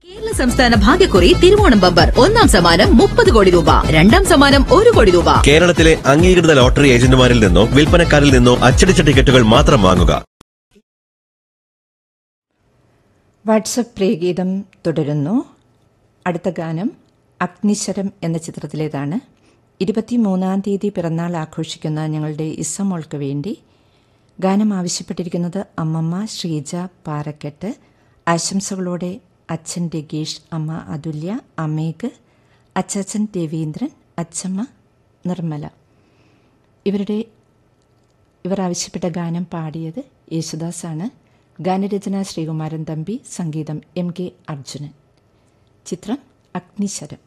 കേരള സംസ്ഥാന ഭാഗ്യക്കുറി തിരുവോണം ബമ്പർ ഒന്നാം സമ്മാനം മുപ്പത് കോടി രൂപ രണ്ടാം സമ്മാനം ഒരു കോടി രൂപ കേരളത്തിലെ അംഗീകൃത ലോട്ടറി ഏജന്റുമാരിൽ നിന്നോ വിൽപ്പനക്കാരിൽ നിന്നോ അച്ചടിച്ച ടിക്കറ്റുകൾ മാത്രം വാങ്ങുക വാട്സപ്പ് പ്രിയഗീതം തുടരുന്നു അടുത്ത ഗാനം അഗ്നിശരം എന്ന ചിത്രത്തിലേതാണ് ഇരുപത്തിമൂന്നാം തീയതി പിറന്നാൾ ആഘോഷിക്കുന്ന ഞങ്ങളുടെ ഇസമോൾക്ക് വേണ്ടി ഗാനം ആവശ്യപ്പെട്ടിരിക്കുന്നത് അമ്മമ്മ ശ്രീജ പാറക്കെട്ട് ആശംസകളോടെ അച്ഛൻ രഗേഷ് അമ്മ അതുല്യ അമേഘ് അച്ചാച്ചൻ രവീന്ദ്രൻ അച്ഛമ്മ നിർമ്മല ഇവരുടെ ഇവർ ആവശ്യപ്പെട്ട ഗാനം പാടിയത് യേശുദാസാണ് ഗാനരചന ശ്രീകുമാരൻ തമ്പി സംഗീതം എം കെ അർജുനൻ ചിത്രം അഗ്നിശരം